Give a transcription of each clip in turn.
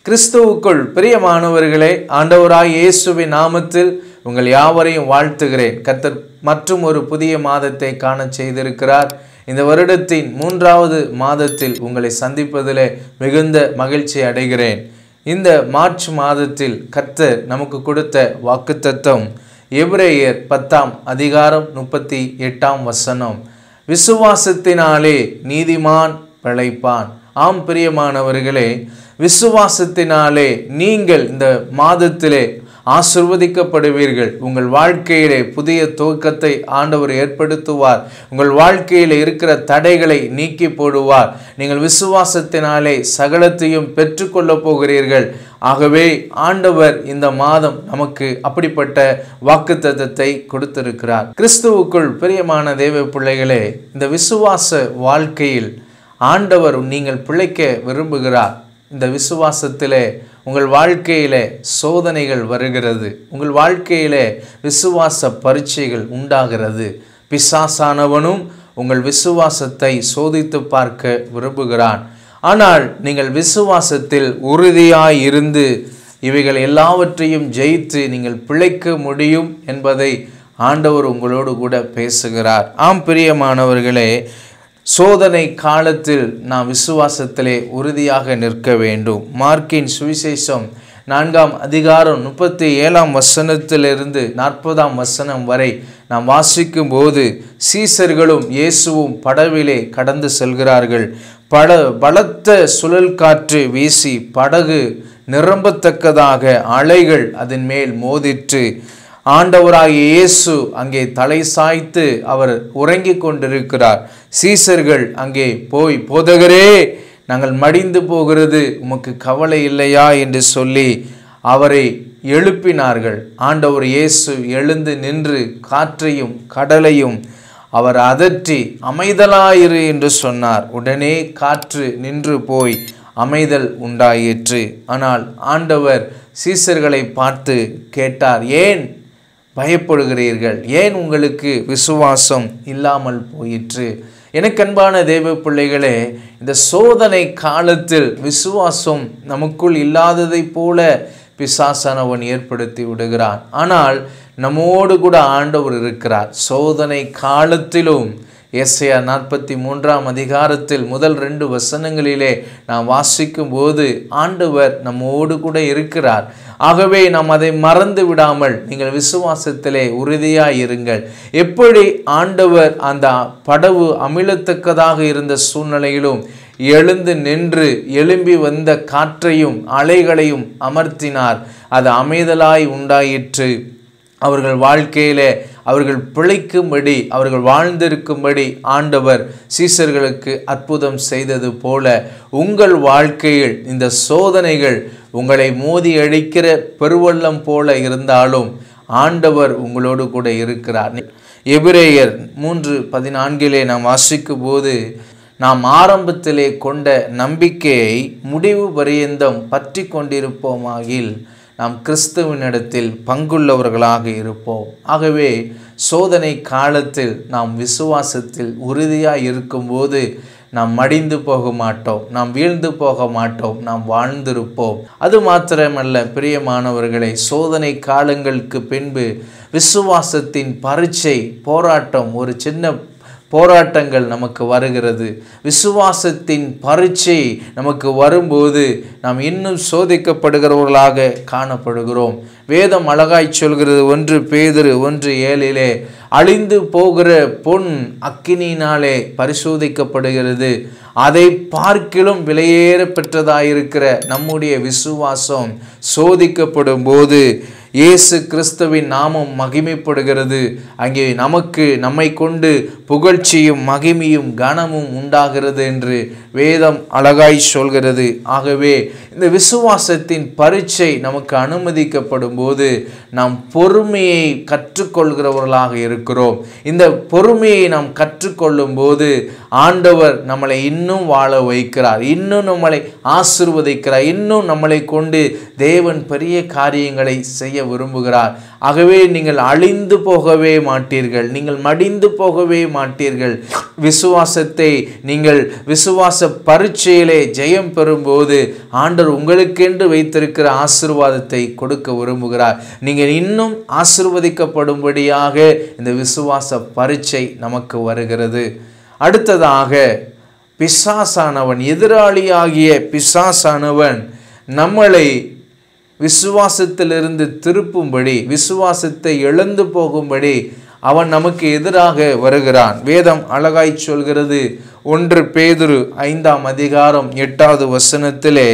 கிறிஸ்துவுக்குள் பிரியமானவர்களே ஆண்டவராய் இயேசுவின் நாமத்தில் உங்கள் யாவரையும் வாழ்த்துகிறேன் கர்த்தர் மற்றும் ஒரு புதிய மாதத்தை காணச் செய்திருக்கிறார் இந்த வருடத்தின் மூன்றாவது மாதத்தில் உங்களை சந்திப்பதிலே மிகுந்த மகிழ்ச்சி அடைகிறேன் இந்த மார்ச் மாதத்தில் கர்த்தர் நமக்கு கொடுத்த வாக்குத்தத்தம் எபிரேயர் பத்தாம் அதிகாரம் முப்பத்தி எட்டாம் வசனம் விசுவாசத்தினாலே நீதிமான் பிழைப்பான் ஆம் பிரியமானவர்களே விசுவாசத்தினாலே நீங்கள் இந்த மாதத்திலே ஆசிர்வதிக்கப்படுவீர்கள் உங்கள் வாழ்க்கையிலே புதிய துவக்கத்தை ஆண்டவர் ஏற்படுத்துவார் உங்கள் வாழ்க்கையில் இருக்கிற தடைகளை நீக்கி போடுவார் நீங்கள் விசுவாசத்தினாலே சகலத்தையும் பெற்றுக்கொள்ளப் போகிறீர்கள் ஆகவே ஆண்டவர் இந்த மாதம் நமக்கு அப்படிப்பட்ட வாக்குத்தத்தத்தை கொடுத்திருக்கிறார் கிறிஸ்துவுக்குள் பிரியமான தேவ பிள்ளைகளே இந்த விசுவாச வாழ்க்கையில் ஆண்டவர் நீங்கள் பிழைக்க விரும்புகிறார் இந்த விசுவாசத்திலே உங்கள் வாழ்க்கையிலே சோதனைகள் வருகிறது உங்கள் வாழ்க்கையிலே விசுவாச பரீட்சைகள் உண்டாகிறது பிசாசானவனும் உங்கள் விசுவாசத்தை சோதித்து பார்க்க விரும்புகிறான் ஆனால் நீங்கள் விசுவாசத்தில் உறுதியாய் இருந்து இவைகள் எல்லாவற்றையும் ஜெயித்து நீங்கள் பிழைக்க முடியும் என்பதை ஆண்டவர் உங்களோடு கூட பேசுகிறார் ஆம் பிரியமானவர்களே சோதனை காலத்தில் நாம் விசுவாசத்திலே உறுதியாக நிற்க வேண்டும் மார்க்கின் சுவிசேஷம் நான்காம் அதிகாரம் முப்பத்தி ஏழாம் வசனத்திலிருந்து நாற்பதாம் வசனம் வரை நாம் வாசிக்கும் போது சீசர்களும் இயேசுவும் படவிலே கடந்து செல்கிறார்கள் பட பலத்த சுழல் காற்று வீசி படகு நிரம்பத்தக்கதாக அலைகள் அதன் மேல் மோதிற்று ஆண்டவராகிய இயேசு அங்கே தலை சாய்த்து அவர் உறங்கிக் கொண்டிருக்கிறார் சீசர்கள் அங்கே போய் போதகரே நாங்கள் மடிந்து போகிறது உமக்கு கவலை இல்லையா என்று சொல்லி அவரை எழுப்பினார்கள் ஆண்டவர் இயேசு எழுந்து நின்று காற்றையும் கடலையும் அவர் அதற்றி அமைதலாயிரு என்று சொன்னார் உடனே காற்று நின்று போய் அமைதல் உண்டாயிற்று ஆனால் ஆண்டவர் சீசர்களை பார்த்து கேட்டார் ஏன் பயப்படுகிறீர்கள் ஏன் உங்களுக்கு விசுவாசம் இல்லாமல் போயிற்று எனக்கு அன்பான தேவ பிள்ளைகளே இந்த சோதனை காலத்தில் விசுவாசம் நமக்குள் இல்லாததைப் போல பிசாசானவன் ஏற்படுத்தி விடுகிறான் ஆனால் நம்மோடு கூட ஆண்டவர் இருக்கிறார் சோதனை காலத்திலும் எஸ்ஐயா நாற்பத்தி மூன்றாம் அதிகாரத்தில் முதல் ரெண்டு வசனங்களிலே நாம் வாசிக்கும் போது ஆண்டவர் நம்மோடு கூட இருக்கிறார் ஆகவே நாம் அதை மறந்து விடாமல் நீங்கள் விசுவாசத்திலே உறுதியாய் இருங்கள் எப்படி ஆண்டவர் அந்த படவு அமிழத்தக்கதாக இருந்த சூழ்நிலையிலும் எழுந்து நின்று எழும்பி வந்த காற்றையும் அலைகளையும் அமர்த்தினார் அது அமைதலாய் உண்டாயிற்று அவர்கள் வாழ்க்கையிலே அவர்கள் பிழைக்கும்படி அவர்கள் வாழ்ந்திருக்கும்படி ஆண்டவர் சீசர்களுக்கு அற்புதம் செய்தது போல உங்கள் வாழ்க்கையில் இந்த சோதனைகள் உங்களை மோதி அழிக்கிற பெருவள்ளம் போல இருந்தாலும் ஆண்டவர் உங்களோடு கூட இருக்கிறார் எபிரேயர் மூன்று பதினான்கிலே நாம் வாசிக்கும் போது நாம் ஆரம்பத்திலே கொண்ட நம்பிக்கையை முடிவு பரியந்தம் பற்றி கொண்டிருப்போமாகில் நாம் கிறிஸ்துவனிடத்தில் பங்குள்ளவர்களாக இருப்போம் ஆகவே சோதனை காலத்தில் நாம் விசுவாசத்தில் உறுதியாக இருக்கும்போது நாம் மடிந்து போக மாட்டோம் நாம் வீழ்ந்து போக மாட்டோம் நாம் வாழ்ந்திருப்போம் அது மாத்திரமல்ல பிரியமானவர்களை சோதனை காலங்களுக்கு பின்பு விசுவாசத்தின் பரீட்சை போராட்டம் ஒரு சின்ன போராட்டங்கள் நமக்கு வருகிறது விசுவாசத்தின் பரீட்சை நமக்கு வரும்போது நாம் இன்னும் சோதிக்கப்படுகிறவர்களாக காணப்படுகிறோம் வேதம் அழகாய் சொல்கிறது ஒன்று பேதிரு ஒன்று ஏழிலே அழிந்து போகிற பொன் அக்கினியினாலே பரிசோதிக்கப்படுகிறது அதை பார்க்கிலும் விலையேற பெற்றதாயிருக்கிற நம்முடைய விசுவாசம் சோதிக்கப்படும் போது இயேசு கிறிஸ்துவின் நாமம் மகிமைப்படுகிறது அங்கே நமக்கு நம்மை கொண்டு புகழ்ச்சியும் மகிமையும் கனமும் உண்டாகிறது என்று வேதம் அழகாய் சொல்கிறது ஆகவே இந்த விசுவாசத்தின் பரீட்சை நமக்கு அனுமதிக்கப்படும் போது நாம் பொறுமையை கற்றுக்கொள்கிறவர்களாக இருக்கிறோம் இந்த பொறுமையை நாம் கற்றுக்கொள்ளும் போது ஆண்டவர் நம்மளை இன்னும் வாழ வைக்கிறார் இன்னும் நம்மளை ஆசிர்வதிக்கிறார் இன்னும் நம்மளை கொண்டு தேவன் பெரிய காரியங்களை செய்ய விரும்புகிறார் ஆகவே நீங்கள் அழிந்து போகவே மாட்டீர்கள் நீங்கள் மடிந்து போகவே மாட்டீர்கள் விசுவாசத்தை நீங்கள் விசுவாச பரீட்சையிலே ஜெயம் பெறும்போது ஆண்டவர் உங்களுக்கென்று வைத்திருக்கிற ஆசீர்வாதத்தை கொடுக்க விரும்புகிறார் நீங்கள் இன்னும் ஆசிர்வதிக்கப்படும்படியாக இந்த விசுவாச பரீட்சை நமக்கு வருகிறது அடுத்ததாக பிசாசானவன் எதிராளியாகிய பிசாசானவன் நம்மளை விசுவாசத்திலிருந்து திருப்பும்படி விசுவாசத்தை இழந்து போகும்படி அவன் நமக்கு எதிராக வருகிறான் வேதம் அழகாய் சொல்கிறது ஒன்று பேதுரு ஐந்தாம் அதிகாரம் எட்டாவது வசனத்திலே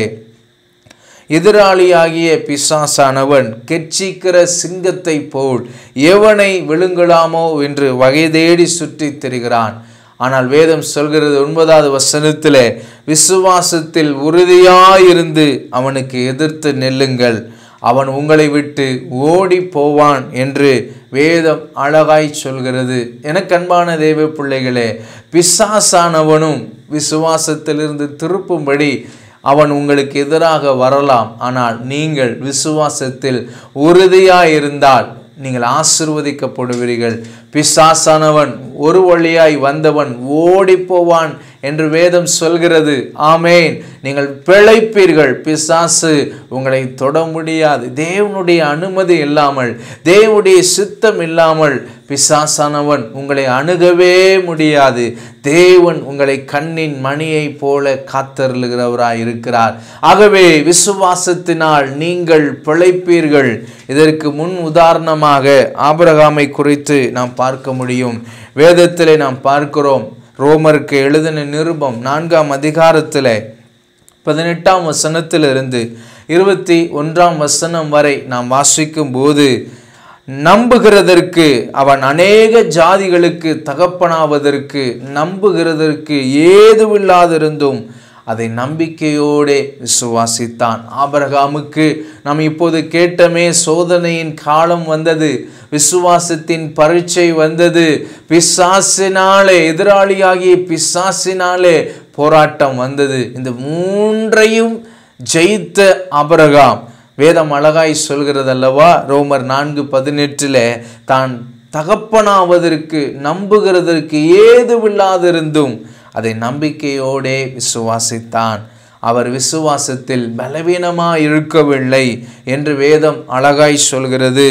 எதிராளியாகிய பிசாசானவன் கெச்சிக்கிற சிங்கத்தை போல் எவனை விழுங்கலாமோ என்று வகை தேடி சுற்றித் திரிகிறான் ஆனால் வேதம் சொல்கிறது ஒன்பதாவது வசனத்திலே விசுவாசத்தில் உறுதியாயிருந்து அவனுக்கு எதிர்த்து நெல்லுங்கள் அவன் உங்களை விட்டு ஓடி போவான் என்று வேதம் அழகாய் சொல்கிறது எனக்கு அன்பான தெய்வ பிள்ளைகளே பிசாசானவனும் விசுவாசத்திலிருந்து திருப்பும்படி அவன் உங்களுக்கு எதிராக வரலாம் ஆனால் நீங்கள் விசுவாசத்தில் உறுதியாய் இருந்தால் நீங்கள் ஆசிர்வதிக்கப்படுவீர்கள் பிசாசானவன் ஒரு வழியாய் வந்தவன் ஓடி போவான் என்று வேதம் சொல்கிறது ஆமேன் நீங்கள் பிழைப்பீர்கள் பிசாசு உங்களை தொட முடியாது தேவனுடைய அனுமதி இல்லாமல் தேவனுடைய சித்தம் இல்லாமல் பிசாசானவன் உங்களை அணுகவே முடியாது தேவன் உங்களை கண்ணின் மணியைப் போல காத்தருளுகிறவராய் இருக்கிறார் ஆகவே விசுவாசத்தினால் நீங்கள் பிழைப்பீர்கள் இதற்கு முன் உதாரணமாக ஆபரகாமை குறித்து நாம் பார்க்க முடியும் வேதத்திலே நாம் பார்க்கிறோம் ரோமருக்கு எழுதின நிருபம் நான்காம் அதிகாரத்தில் பதினெட்டாம் வசனத்திலிருந்து இருபத்தி ஒன்றாம் வசனம் வரை நாம் வாசிக்கும் போது நம்புகிறதற்கு அவன் அநேக ஜாதிகளுக்கு தகப்பனாவதற்கு நம்புகிறதற்கு ஏதுவில்லாதிருந்தும் அதை நம்பிக்கையோடே விசுவாசித்தான் ஆபரகாமுக்கு நாம் இப்போது கேட்டமே சோதனையின் காலம் வந்தது விசுவாசத்தின் பரீட்சை வந்தது பிசாசினாலே எதிராளியாகிய பிசாசினாலே போராட்டம் வந்தது இந்த மூன்றையும் ஜெயித்த அபரகாம் வேதம் அழகாய் சொல்கிறது அல்லவா ரோமர் நான்கு பதினெட்டில் தான் தகப்பனாவதற்கு நம்புகிறதற்கு ஏதுவில்லாதிருந்தும் அதை நம்பிக்கையோடே விசுவாசித்தான் அவர் விசுவாசத்தில் பலவீனமாக இருக்கவில்லை என்று வேதம் அழகாய் சொல்கிறது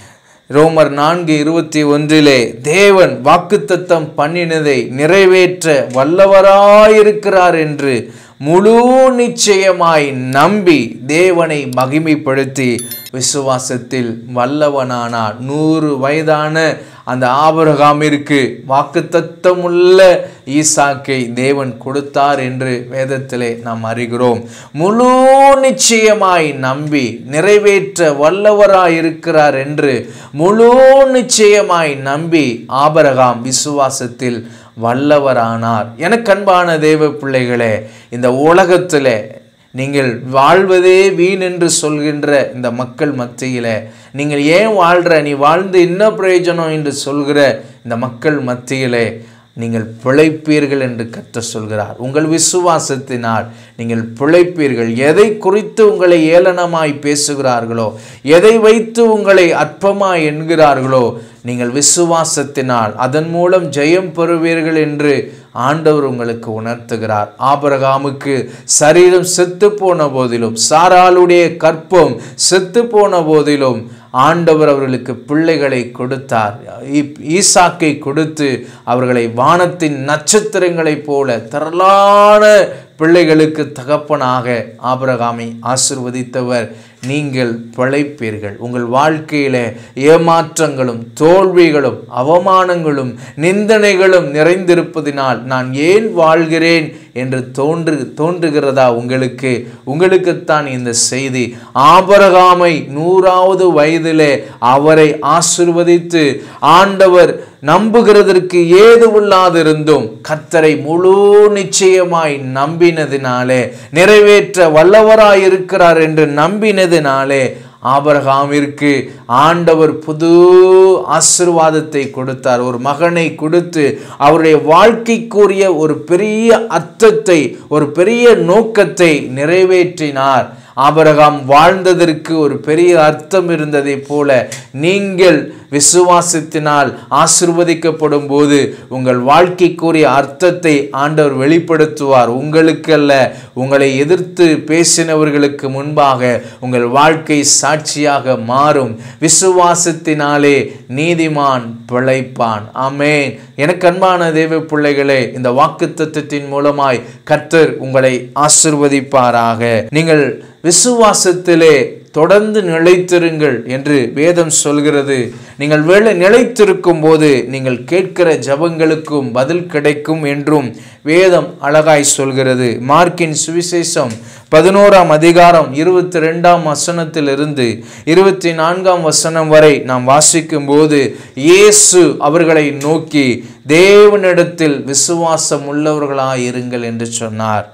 ரோமர் நான்கு இருபத்தி ஒன்றிலே தேவன் வாக்குத்தத்தம் பண்ணினதை நிறைவேற்ற வல்லவராயிருக்கிறார் என்று முழு நிச்சயமாய் நம்பி தேவனை மகிமைப்படுத்தி விசுவாசத்தில் வல்லவனானார் நூறு வயதான அந்த ஆபரகாமிற்கு வாக்குத்தத்தமுள்ள ஈசாக்கை தேவன் கொடுத்தார் என்று வேதத்திலே நாம் அறிகிறோம் முழு நிச்சயமாய் நம்பி நிறைவேற்ற வல்லவராய் இருக்கிறார் என்று முழு நிச்சயமாய் நம்பி ஆபரகாம் விசுவாசத்தில் வல்லவரானார் எனக்கு அன்பான தேவ பிள்ளைகளே இந்த உலகத்தில் நீங்கள் வாழ்வதே வீண் என்று சொல்கின்ற இந்த மக்கள் மத்தியில் நீங்கள் ஏன் வாழ்கிற நீ வாழ்ந்து என்ன பிரயோஜனம் என்று சொல்கிற இந்த மக்கள் மத்தியிலே நீங்கள் பிழைப்பீர்கள் என்று கற்று சொல்கிறார் உங்கள் விசுவாசத்தினால் நீங்கள் பிழைப்பீர்கள் எதை குறித்து உங்களை ஏளனமாய் பேசுகிறார்களோ எதை வைத்து உங்களை அற்பமாய் என்கிறார்களோ நீங்கள் விசுவாசத்தினால் அதன் மூலம் ஜெயம் பெறுவீர்கள் என்று ஆண்டவர் உங்களுக்கு உணர்த்துகிறார் ஆபரகாமுக்கு சரீரம் செத்து போன போதிலும் சாராளுடைய கற்பம் செத்து போன போதிலும் ஆண்டவர் அவர்களுக்கு பிள்ளைகளை கொடுத்தார் ஈசாக்கை கொடுத்து அவர்களை வானத்தின் நட்சத்திரங்களைப் போல திரளான பிள்ளைகளுக்கு தகப்பனாக ஆபரகாமை ஆசிர்வதித்தவர் நீங்கள் பிழைப்பீர்கள் உங்கள் வாழ்க்கையில ஏமாற்றங்களும் தோல்விகளும் அவமானங்களும் நிந்தனைகளும் நிறைந்திருப்பதினால் நான் ஏன் வாழ்கிறேன் என்று தோன்று தோன்றுகிறதா உங்களுக்கு உங்களுக்குத்தான் இந்த செய்தி ஆபரகாமை நூறாவது வயதிலே அவரை ஆசிர்வதித்து ஆண்டவர் நம்புகிறதற்கு ஏதுவில்லாதிருந்தும் கத்தரை முழு நிச்சயமாய் நம்பினதினாலே நிறைவேற்ற வல்லவராயிருக்கிறார் என்று நம்பினதினாலே ஆபரகாமிற்கு ஆண்டவர் புது ஆசிர்வாதத்தை கொடுத்தார் ஒரு மகனை கொடுத்து அவருடைய வாழ்க்கைக்குரிய ஒரு பெரிய அர்த்தத்தை ஒரு பெரிய நோக்கத்தை நிறைவேற்றினார் ஆபரகாம் வாழ்ந்ததற்கு ஒரு பெரிய அர்த்தம் இருந்ததை போல நீங்கள் விசுவாசத்தினால் ஆசிர்வதிக்கப்படும் போது உங்கள் வாழ்க்கைக்குரிய அர்த்தத்தை ஆண்டவர் வெளிப்படுத்துவார் உங்களுக்கல்ல உங்களை எதிர்த்து பேசினவர்களுக்கு முன்பாக உங்கள் வாழ்க்கை சாட்சியாக மாறும் விசுவாசத்தினாலே நீதிமான் பிழைப்பான் ஆமேன் எனக்கு அன்பான தேவ பிள்ளைகளே இந்த வாக்கு தத்துவத்தின் மூலமாய் கர்த்தர் உங்களை ஆசிர்வதிப்பாராக நீங்கள் விசுவாசத்திலே தொடர்ந்து நிலைத்திருங்கள் என்று வேதம் சொல்கிறது நீங்கள் வேலை நிலைத்திருக்கும் போது நீங்கள் கேட்கிற ஜபங்களுக்கும் பதில் கிடைக்கும் என்றும் வேதம் அழகாய் சொல்கிறது மார்க்கின் சுவிசேஷம் பதினோராம் அதிகாரம் இருபத்தி ரெண்டாம் வசனத்திலிருந்து இருபத்தி நான்காம் வசனம் வரை நாம் வாசிக்கும் போது இயேசு அவர்களை நோக்கி தேவனிடத்தில் விசுவாசம் உள்ளவர்களாயிருங்கள் என்று சொன்னார்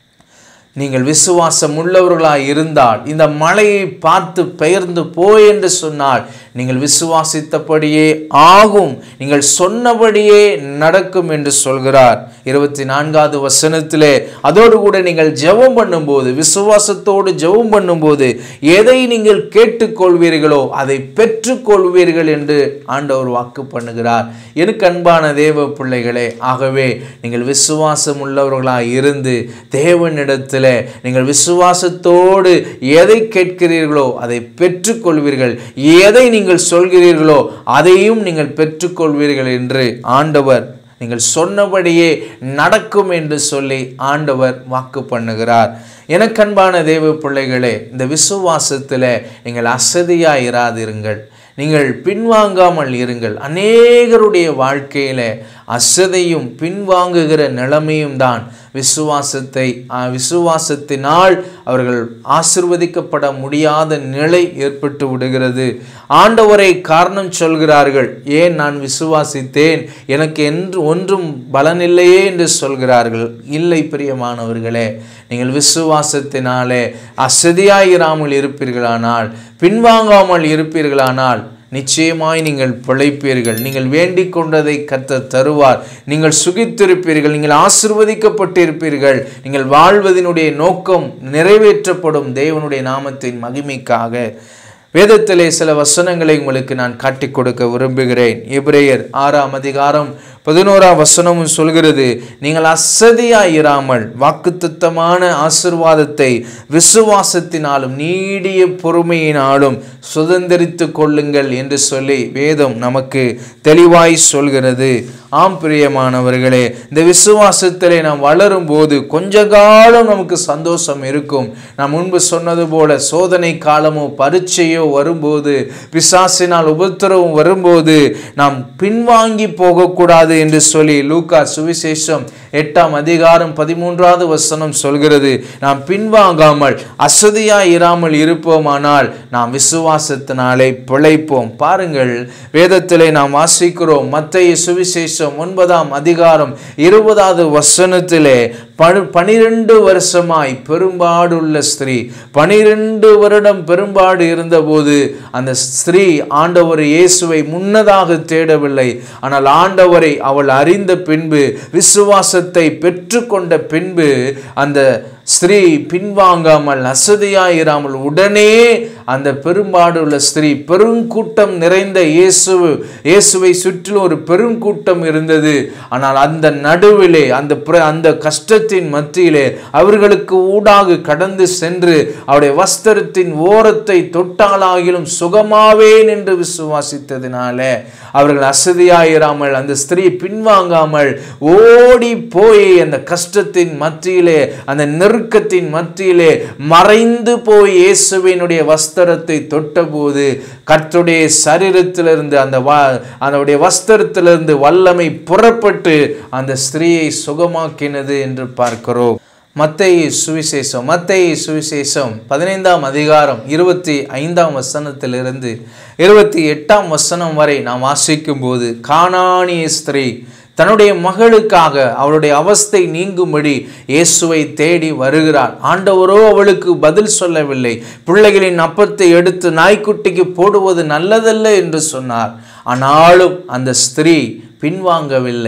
நீங்கள் விசுவாசம் உள்ளவர்களாய் இருந்தால் இந்த மலையை பார்த்து பெயர்ந்து போய் என்று சொன்னால் நீங்கள் விசுவாசித்தபடியே ஆகும் நீங்கள் சொன்னபடியே நடக்கும் என்று சொல்கிறார் இருபத்தி நான்காவது வசனத்திலே அதோடு கூட நீங்கள் ஜெபம் பண்ணும்போது விசுவாசத்தோடு ஜெபம் பண்ணும்போது எதை நீங்கள் கேட்டுக்கொள்வீர்களோ அதை பெற்றுக்கொள்வீர்கள் என்று ஆண்டவர் வாக்கு பண்ணுகிறார் எனக்கு அன்பான தேவ பிள்ளைகளே ஆகவே நீங்கள் விசுவாசம் உள்ளவர்களாய் இருந்து தேவனிடத்தில் நீங்கள் விசுவாசத்தோடு எதை கேட்கிறீர்களோ அதை பெற்றுக்கொள்வீர்கள் எதை நீங்கள் சொல்கிறீர்களோ அதையும் நீங்கள் பெற்றுக்கொள்வீர்கள் என்று ஆண்டவர் நீங்கள் சொன்னபடியே நடக்கும் என்று சொல்லி ஆண்டவர் வாக்கு பண்ணுகிறார் எனக்கன்பான தேவ பிள்ளைகளே இந்த விசுவாசத்தில் நீங்கள் அசதியாக இராதிருங்கள் நீங்கள் பின்வாங்காமல் இருங்கள் அநேகருடைய வாழ்க்கையில அசதையும் பின்வாங்குகிற நிலைமையும் தான் விசுவாசத்தை விசுவாசத்தினால் அவர்கள் ஆசிர்வதிக்கப்பட முடியாத நிலை ஏற்பட்டு விடுகிறது ஆண்டவரை காரணம் சொல்கிறார்கள் ஏன் நான் விசுவாசித்தேன் எனக்கு என்று ஒன்றும் பலனில்லையே என்று சொல்கிறார்கள் இல்லை பிரியமானவர்களே நீங்கள் விசுவாசத்தினாலே அசதியாயிராமல் இருப்பீர்களானால் பின்வாங்காமல் இருப்பீர்களானால் நிச்சயமாய் நீங்கள் பிழைப்பீர்கள் நீங்கள் வேண்டிக் கொண்டதை கத்த தருவார் நீங்கள் சுகித்திருப்பீர்கள் நீங்கள் ஆசிர்வதிக்கப்பட்டிருப்பீர்கள் நீங்கள் வாழ்வதனுடைய நோக்கம் நிறைவேற்றப்படும் தேவனுடைய நாமத்தின் மகிமைக்காக வேதத்திலே சில வசனங்களை உங்களுக்கு நான் காட்டிக் கொடுக்க விரும்புகிறேன் எபிரேயர் ஆறாம் அதிகாரம் பதினோராம் வசனமும் சொல்கிறது நீங்கள் அசதியாயிராமல் வாக்குத்தத்தமான ஆசிர்வாதத்தை விசுவாசத்தினாலும் நீடிய பொறுமையினாலும் சுதந்திரித்து கொள்ளுங்கள் என்று சொல்லி வேதம் நமக்கு தெளிவாய் சொல்கிறது ஆம் பிரியமானவர்களே இந்த விசுவாசத்திலே நாம் வளரும் போது கொஞ்ச காலம் நமக்கு சந்தோஷம் இருக்கும் நான் முன்பு சொன்னது போல சோதனை காலமோ பரீட்சையோ வரும்போது பிசாசினால் உபத்திரவம் வரும்போது நாம் பின்வாங்கி போகக்கூடாது என்று சொல்லி லூக்கா சுவிசேஷம் எட்டாம் அதிகாரம் பதிமூன்றாவது வசனம் சொல்கிறது நாம் பின்வாங்காமல் அசதியாய் இராமல் இருப்போமானால் நாம் விசுவாசத்தினாலே பிழைப்போம் பாருங்கள் வேதத்திலே நாம் வாசிக்கிறோம் மத்திய சுவிசேஷம் ஒன்பதாம் அதிகாரம் இருபதாவது வசனத்திலே பனு பனிரெண்டு வருஷமாய் பெரும்பாடுள்ள ஸ்திரீ பனிரெண்டு வருடம் பெரும்பாடு இருந்தபோது அந்த ஸ்திரீ ஆண்டவர் இயேசுவை முன்னதாக தேடவில்லை ஆனால் ஆண்டவரை அவள் அறிந்த பின்பு விசுவாசத்தை பெற்றுக்கொண்ட பின்பு அந்த ஸ்திரீ பின்வாங்காமல் அசதியாயிராமல் உடனே அந்த பெரும்பாடுள்ள ஸ்திரீ பெருங்கூட்டம் நிறைந்த இயேசு இயேசுவை சுற்றிலும் ஒரு பெருங்கூட்டம் இருந்தது ஆனால் அந்த நடுவிலே அந்த பிர- அந்த கஷ்டத்தின் மத்தியிலே அவர்களுக்கு ஊடாக கடந்து சென்று அவருடைய வஸ்திரத்தின் ஓரத்தை தொட்டாலாகிலும் சுகமாவேன் என்று விசுவாசித்ததினாலே அவர்கள் அசதியாயிராமல் அந்த ஸ்திரீ பின்வாங்காமல் ஓடி போய் அந்த கஷ்டத்தின் மத்தியிலே அந்த நெருக்கத்தின் மத்தியிலே மறைந்து போய் இயேசுவினுடைய வஸ்திரத்தை தொட்டபோது கர்த்தருடைய சரீரத்திலிருந்து அந்த வ அதனுடைய வஸ்திரத்திலிருந்து வல்லமை புறப்பட்டு அந்த ஸ்திரீயை சுகமாக்கினது என்று பார்க்கிறோம் மத்தேயு சுவிசேஷம் மத்தேயு சுவிசேஷம் பதினைந்தாம் அதிகாரம் இருபத்தி ஐந்தாம் வசனத்திலிருந்து இருபத்தி எட்டாம் வசனம் வரை நாம் வாசிக்கும் போது கானானிய ஸ்திரீ தன்னுடைய மகளுக்காக அவளுடைய அவஸ்தை நீங்கும்படி இயேசுவை தேடி வருகிறாள் ஆண்டவரோ அவளுக்கு பதில் சொல்லவில்லை பிள்ளைகளின் அப்பத்தை எடுத்து நாய்க்குட்டிக்கு போடுவது நல்லதல்ல என்று சொன்னார் ஆனாலும் அந்த ஸ்திரீ பின்வாங்கவில்லை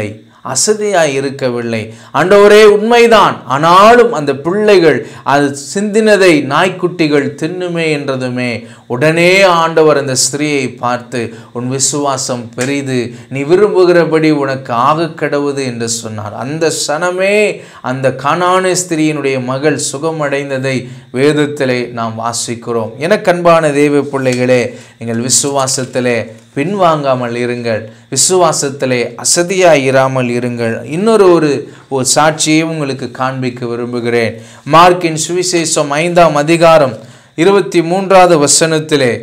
அசதியாய் இருக்கவில்லை ஆண்டவரே உண்மைதான் ஆனாலும் அந்த பிள்ளைகள் அது சிந்தினதை நாய்க்குட்டிகள் தின்னுமே என்றதுமே உடனே ஆண்டவர் அந்த ஸ்திரீயை பார்த்து உன் விசுவாசம் பெரிது நீ விரும்புகிறபடி உனக்கு ஆக கடவுது என்று சொன்னார் அந்த சனமே அந்த கானான ஸ்திரீயினுடைய மகள் சுகமடைந்ததை வேதத்திலே நாம் வாசிக்கிறோம் எனக்கு அன்பான தேவ பிள்ளைகளே நீங்கள் விசுவாசத்திலே பின்வாங்காமல் இருங்கள் விசுவாசத்திலே அசதியாய் இராமல் இருங்கள் இன்னொரு ஒரு ஒரு சாட்சியை உங்களுக்கு காண்பிக்க விரும்புகிறேன் மார்க்கின் சுவிசேஷம் ஐந்தாம் அதிகாரம் இருபத்தி மூன்றாவது வசனத்திலே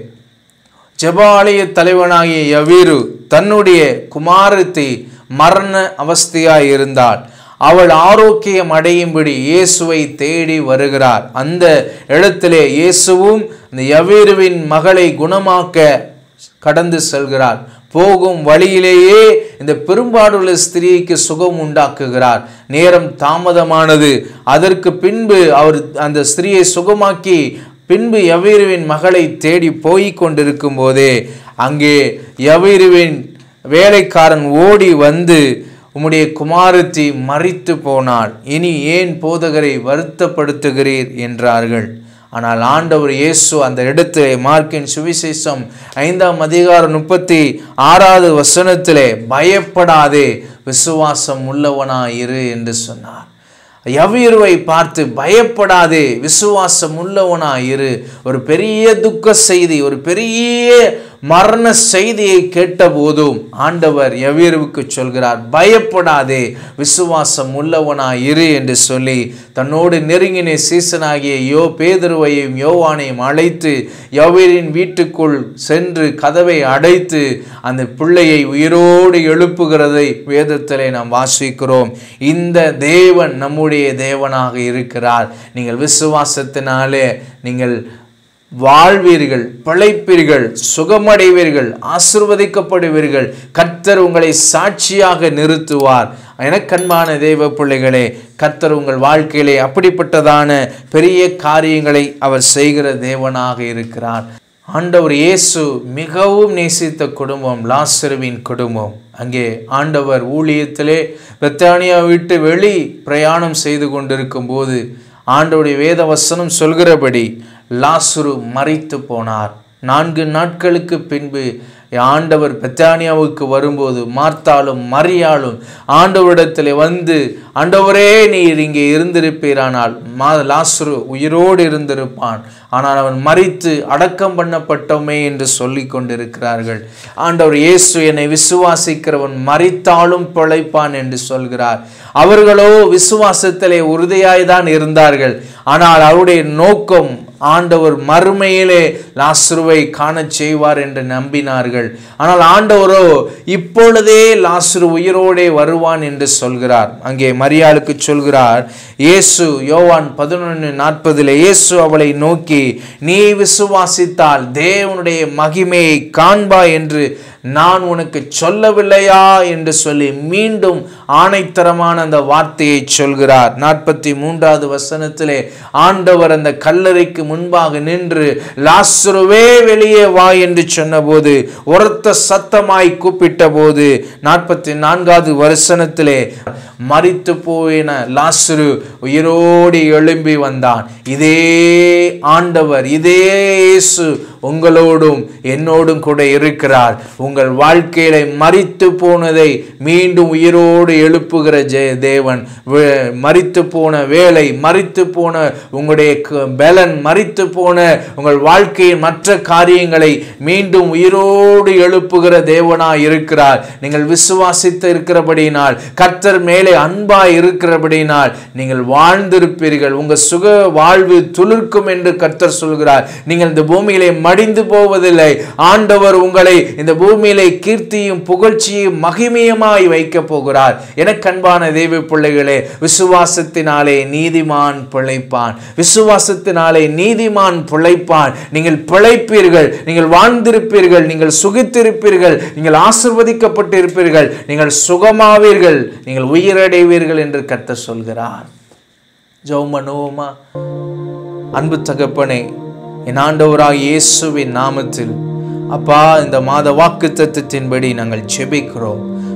ஜெபாலய தலைவனாகிய யவீரு தன்னுடைய குமாரத்தை மரண அவஸ்தையாய் இருந்தாள் அவள் ஆரோக்கியம் அடையும்படி இயேசுவை தேடி வருகிறார் அந்த இடத்திலே இயேசுவும் இந்த யவீருவின் மகளை குணமாக்க கடந்து செல்கிறார் போகும் வழியிலேயே இந்த பெரும்பாடுள்ள ஸ்திரீக்கு சுகம் உண்டாக்குகிறார் நேரம் தாமதமானது அதற்கு பின்பு அவர் அந்த ஸ்திரீயை சுகமாக்கி பின்பு யவீருவின் மகளை தேடி போய்க் கொண்டிருக்கும் போதே அங்கே யவீருவின் வேலைக்காரன் ஓடி வந்து உம்முடைய குமாரத்தி மறித்து போனாள் இனி ஏன் போதகரை வருத்தப்படுத்துகிறீர் என்றார்கள் ஆனால் ஆண்டவர் இயேசு அந்த இடத்திலே மார்க்கின் சுவிசேஷம் ஐந்தாம் அதிகாரம் முப்பத்தி ஆறாவது வசனத்திலே பயப்படாதே விசுவாசம் உள்ளவனாயிரு என்று சொன்னார் யவீருவை பார்த்து பயப்படாதே விசுவாசம் உள்ளவனாயிரு ஒரு பெரிய துக்க செய்தி ஒரு பெரிய மரண செய்தியை கேட்டபோதும் ஆண்டவர் யவீருவுக்கு சொல்கிறார் பயப்படாதே விசுவாசம் உள்ளவனாய் இரு என்று சொல்லி தன்னோடு நெருங்கின சீசனாகிய யோ பேதுருவையும் யோவானையும் அழைத்து யவீரின் வீட்டுக்குள் சென்று கதவை அடைத்து அந்த பிள்ளையை உயிரோடு எழுப்புகிறதை வேதத்திலே நாம் வாசிக்கிறோம் இந்த தேவன் நம்முடைய தேவனாக இருக்கிறார் நீங்கள் விசுவாசத்தினாலே நீங்கள் வாழ்வீர்கள் பிழைப்பீர்கள் சுகமடைவீர்கள் ஆசிர்வதிக்கப்படுவீர்கள் கர்த்தர் உங்களை சாட்சியாக நிறுத்துவார் எனக்கன்பான தேவ பிள்ளைகளே கர்த்தர் உங்கள் வாழ்க்கையிலே அப்படிப்பட்டதான பெரிய காரியங்களை அவர் செய்கிற தேவனாக இருக்கிறார் ஆண்டவர் இயேசு மிகவும் நேசித்த குடும்பம் லாசருவின் குடும்பம் அங்கே ஆண்டவர் ஊழியத்திலே பெத்தானியா விட்டு வெளி பிரயாணம் செய்து கொண்டிருக்கும் போது ஆண்டவருடைய வேத வசனம் சொல்கிறபடி லாசுரு மறித்து போனார் நான்கு நாட்களுக்கு பின்பு ஆண்டவர் பெத்தானியாவுக்கு வரும்போது மார்த்தாலும் மரியாளும் ஆண்டவரிடத்தில் வந்து ஆண்டவரே நீர் இங்கே இருந்திருப்பீரானால் மா லாசுரு உயிரோடு இருந்திருப்பான் ஆனால் அவன் மறித்து அடக்கம் பண்ணப்பட்டோமே என்று சொல்லி கொண்டிருக்கிறார்கள் ஆண்டவர் இயேசு என்னை விசுவாசிக்கிறவன் மறித்தாலும் பிழைப்பான் என்று சொல்கிறார் அவர்களோ விசுவாசத்திலே உறுதியாய்தான் இருந்தார்கள் ஆனால் அவருடைய நோக்கம் ஆண்டவர் மறுமையிலே லாசுருவை காணச் செய்வார் என்று நம்பினார்கள் ஆனால் ஆண்டவரோ இப்பொழுதே லாசுரு உயிரோடே வருவான் என்று சொல்கிறார் அங்கே மரியாளுக்கு சொல்கிறார் இயேசு யோவான் பதினொன்று நாற்பதில் இயேசு அவளை நோக்கி நீ விசுவாசித்தால் தேவனுடைய மகிமையை காண்பா என்று நான் உனக்கு சொல்லவில்லையா என்று சொல்லி மீண்டும் ஆணைத்தரமான அந்த வார்த்தையை சொல்கிறார் நாற்பத்தி மூன்றாவது வசனத்திலே ஆண்டவர் அந்த கல்லறைக்கு முன்பாக நின்று லாசுருவே வெளியே வா என்று சொன்னபோது உரத்த சத்தமாய் கூப்பிட்ட போது நாற்பத்தி நான்காவது வசனத்திலே மறித்து போயின லாசுரு உயிரோடு எழும்பி வந்தான் இதே ஆண்டவர் இதே இயேசு உங்களோடும் என்னோடும் கூட இருக்கிறார் உங்கள் வாழ்க்கையில மறித்து போனதை மீண்டும் உயிரோடு எழுப்புகிற ஜெய தேவன் வே- மரித்து போன வேலை மறித்து போன உங்களுடைய க- பலன் மறித்து போன உங்கள் வாழ்க்கையின் மற்ற காரியங்களை மீண்டும் உயிரோடு எழுப்புகிற தேவனாய் இருக்கிறார் நீங்கள் விசுவாசித்து இருக்கிறபடியினால் கர்த்தர் மேலே அன்பாய் இருக்கிறபடியினால் நீங்கள் வாழ்ந்திருப்பீர்கள் உங்க சுக வாழ்வு துளிர்க்கும் என்று கர்த்தர் சொல்கிறார் நீங்கள் இந்த பூமியிலே மடிந்து போவதில்லை ஆண்டவர் உங்களை இந்த பூமியிலே கீர்த்தியும் புகழ்ச்சியும் மகிமையுமாய் வைக்க போகிறார் எனக்கு அன்பான தெய்வ பிள்ளைகளே விசுவாசத்தினாலே நீதிமான் பிழைப்பான் விசுவாசத்தினாலே நீதிமான் பிழைப்பான் நீங்கள் பிழைப்பீர்கள் நீங்கள் வாழ்ந்திருப்பீர்கள் நீங்கள் சுகித்திருப்பீர்கள் நீங்கள் ஆசிர்வதிக்கப்பட்டிருப்பீர்கள் நீங்கள் சுகமாவீர்கள் நீங்கள் உயிரடைவீர்கள் என்று கர்த்தர் சொல்கிறார் ஜெபம் பண்ணுவோமா அன்பு தகப்பனே என் ஆண்டவராக இயேசுவின் நாமத்தில் அப்பா இந்த மாத வாக்கு தத்துவத்தின்படி நாங்கள் செபிக்கிறோம்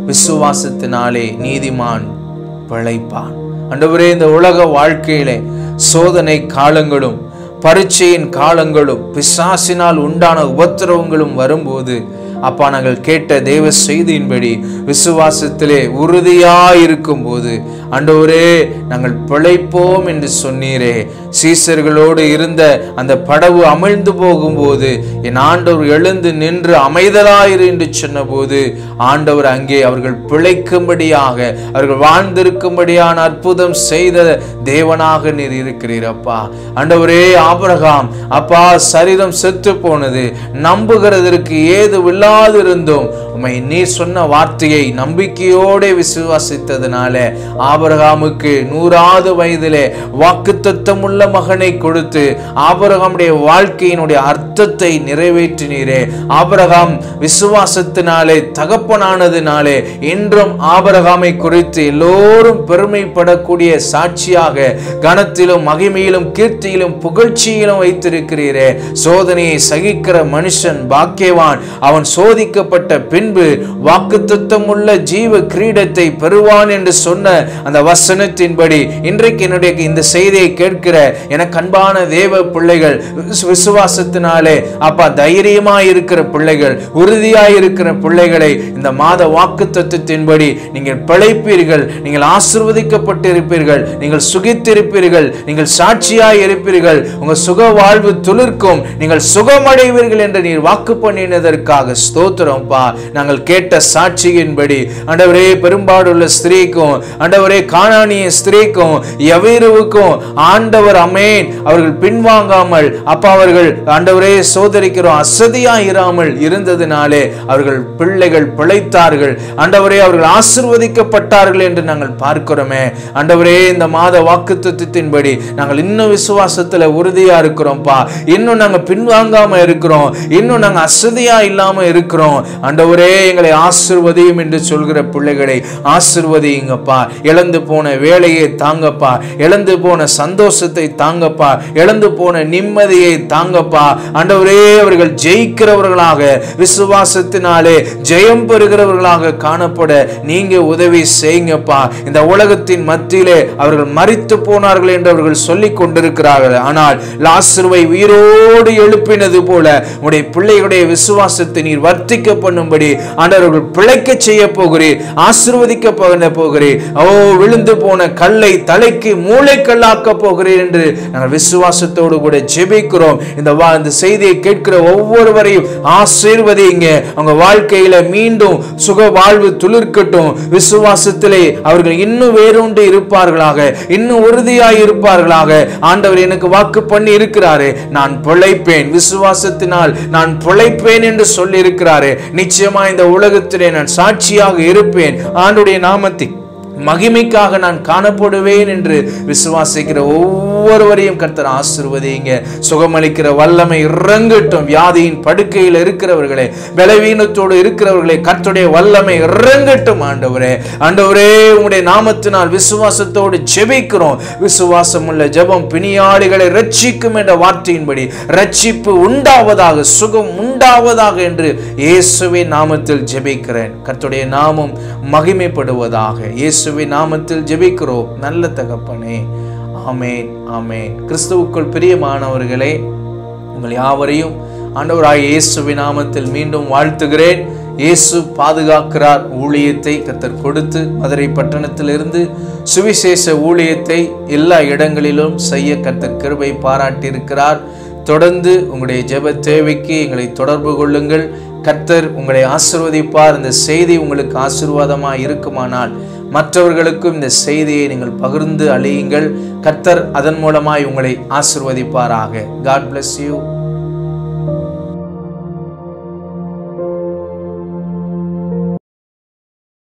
விசுவாசத்தினாலே நீதிமான் பிழைப்பான் ஆண்டவரே இந்த உலக வாழ்க்கையிலே சோதனை காலங்களும் பரீட்சையின் காலங்களும் பிசாசினால் உண்டான உபத்திரவங்களும் வரும்போது அப்பா நாங்கள் கேட்ட தேவ செய்தியின்படி விசுவாசத்திலே உறுதியாயிருக்கும் போது ஆண்டவரே நாங்கள் பிழைப்போம் என்று சொன்னீரே சீசர்களோடு இருந்த அந்த படவு அமிழ்ந்து போகும்போது என் ஆண்டவர் எழுந்து நின்று அமைதலாயிரு என்று சொன்னபோது ஆண்டவர் அங்கே அவர்கள் பிழைக்கும்படியாக அவர்கள் வாழ்ந்திருக்கும்படியான அற்புதம் செய்த தேவனாக நீர் இருக்கிறீர் அப்பா ஆண்டவரே ஆபிரகாம் அப்பா சரீரம் செத்து போனது நம்புகிறதற்கு ஏது இல்லாதிருந்தும் உம்மை நீர் சொன்ன வார்த்தையை நம்பிக்கையோடு விசுவாசித்ததுனால ஆபிரகாமுக்கு நூறாவது வயதிலே வாக்குத்தத்தம் உள்ள மகனை கொடுத்து ஆபிரகாமுடைய வாழ்க்கையினுடைய அர்த்தத்தை நிறைவேற்றினீரே ஆபிரகாம் விசுவாசத்தினாலே தகப்பனானதினாலே இன்றும் ஆபிரகாமை குறித்து எல்லோரும் பெருமைப்படக்கூடிய சாட்சியாக கனத்திலும் மகிமையிலும் கீர்த்தியிலும் புகழ்ச்சியிலும் வைத்திருக்கிறீரே சோதனையை சகிக்கிற மனுஷன் பாக்கியவான் அவன் சோதிக்கப்பட்ட பின்பு வாக்குத்தத்தம் உள்ள ஜீவ கிரீடத்தை பெறுவான் என்று சொன்ன அந்த வசனத்தின்படி இன்றைக்கு என்னுடைய இந்த செய்தியை கேட்கிற எனக்கு அன்பான தேவ பிள்ளைகள் விசு- விசுவாசத்தினாலே அப்பா தைரியமாய் இருக்கிற பிள்ளைகள் உறுதியாய் இருக்கிற பிள்ளைகளை இந்த மாத வாக்கு தத்துவத்தின்படி நீங்கள் பிழைப்பீர்கள் நீங்கள் ஆசிர்வதிக்கப்பட்டிருப்பீர்கள் நீங்கள் சுகித்திருப்பீர்கள் நீங்கள் சாட்சியாய் இருப்பீர்கள் உங்க சுக வாழ்வு துளிர்க்கும் நீங்கள் சுகமடைவீர்கள் என்று நீர் வாக்கு பண்ணினதற்காக ஸ்தோத்திரம் பா நாங்கள் கேட்ட சாட்சியின்படி ஆண்டவரே பெரும்பாடுள்ள ஸ்திரீக்கும் ஆண்டவரே காணானிய ஸ்திரீக்கும் எவருவுக்கும் ஆண்டவர் அமேன் அவர்கள் பின்வாங்காமல் அப்பா அவர்கள் ஆண்டவரே சோதரிக்கிறோம் அசதியா இராமல் இருந்ததினாலே அவர்கள் பிள்ளைகள் பிழைத்தார்கள் ஆண்டவரே அவர்கள் ஆசிர்வதிக்கப்பட்டார்கள் என்று நாங்கள் பார்க்கிறோமே ஆண்டவரே இந்த மாத வாக்குத்தத்தின்படி நாங்கள் இன்னும் விசுவாசத்துல உறுதியா இருக்கிறோம்ப்பா இன்னும் நாங்க பின்வாங்காம இருக்கிறோம் இன்னும் நாங்க அசதியா இல்லாம இருக்கிறோம் ஆண்டவரே எங்களை ஆசிர்வதியும் என்று சொல்கிற பிள்ளைகளை ஆசிர்வதியுங்கப்பா இழந்து போன வேலையை தாங்கப்பா இழந்து போன சந்தோஷத்தை தாங்கப்பா இழந்து போன நிம்மதியை தாங்கப்பா ஆண்டவரே அவர்கள் ஜெயிக்கிறவர்களாக விசுவாசத்தினாலே ஜெயம் பெறுகிறவர்களாக காணப்பட நீங்க உதவி செய்யுங்கப்பா இந்த உலகத்தின் மத்தியிலே அவர்கள் மரித்து போனார்கள் என்று அவர்கள் சொல்லிக் கொண்டிருக்கிறார்கள் ஆனால் லாசருவை உயிரோடு எழுப்பினது போல உடைய பிள்ளைகளுடைய விசுவாசத்தை நீர் வர்த்திக்க பண்ணும்படி ஆண்டவர்கள் பிழைக்க செய்ய போகிறீர் ஆசிர்வதிக்க பண்ண போகிறீர் ஓ விழுந்து போன கல்லை தலைக்கு மூளைக்கல்லாக்க போகிறீர் என்று நாங்கள் விசுவாசத்தோடு கூட ஜெபிக்கிறோம் இந்த வா இந்த செய்தியை கேட்கிற ஒவ்வொருவரையும் ஆசீர்வதிங்க அவங்க வாழ்க்கையில மீண்டும் சுக வாழ்வு துளிர்க்கட்டும் விசுவாசத்திலே அவர்கள் இன்னும் வேரூண்டு இருப்பார்களாக இன்னும் உறுதியாய் இருப்பார்களாக ஆண்டவர் எனக்கு வாக்கு பண்ணி இருக்கிறாரே நான் பிழைப்பேன் விசுவாசத்தினால் நான் பிழைப்பேன் என்று சொல்லி இருக்கிறாரே நிச்சயமா இந்த உலகத்திலே நான் சாட்சியாக இருப்பேன் ஆண்டுடைய நாமத்தை மகிமைக்காக நான் காணப்படுவேன் என்று விசுவாசிக்கிற ஒவ்வொருவரையும் கர்த்தர் ஆசிர்வதிங்க சுகமளிக்கிற வல்லமை இறங்கட்டும் வியாதியின் படுக்கையில் இருக்கிறவர்களே பலவீனத்தோடு இருக்கிறவர்களே கர்த்தருடைய வல்லமை இறங்கட்டும் ஆண்டவரே ஆண்டவரே உங்களுடைய நாமத்தினால் விசுவாசத்தோடு ஜெபிக்கிறோம் விசுவாசம் உள்ள ஜெபம் பிணியாளிகளை ரட்சிக்கும் என்ற வார்த்தையின்படி ரட்சிப்பு உண்டாவதாக சுகம் உண்டாவதாக என்று இயேசுவின் நாமத்தில் ஜெபிக்கிறேன் கர்த்தருடைய நாமம் மகிமைப்படுவதாக இயேசுவின் நாமத்தில் ஜெபிக்கிறோம் நல்ல தகப்பனே ஆமேன் ஆமேன் கிறிஸ்துவுக்குள் பிரியமானவர்களே உங்கள் யாவரையும் ஆண்டவராய் இயேசுவின் நாமத்தில் மீண்டும் வாழ்த்துகிறேன் இயேசு பாதுகாக்கிறார் ஊழியத்தை கத்தர் கொடுத்து மதுரை பட்டணத்திலிருந்து சுவிசேஷ ஊழியத்தை எல்லா இடங்களிலும் செய்ய கத்தர் கிருபை பாராட்டியிருக்கிறார் தொடர்ந்து உங்களுடைய ஜெப தேவைக்கு எங்களை தொடர்பு கொள்ளுங்கள் கர்த்தர் உங்களை ஆசிர்வதிப்பார் இந்த செய்தி உங்களுக்கு ஆசீர்வாதமாக இருக்குமானால் மற்றவர்களுக்கும் இந்த செய்தியை நீங்கள் பகிர்ந்து அழியுங்கள் கர்த்தர் அதன் மூலமாய் உங்களை ஆசிர்வதிப்பாராக காட் bless யூ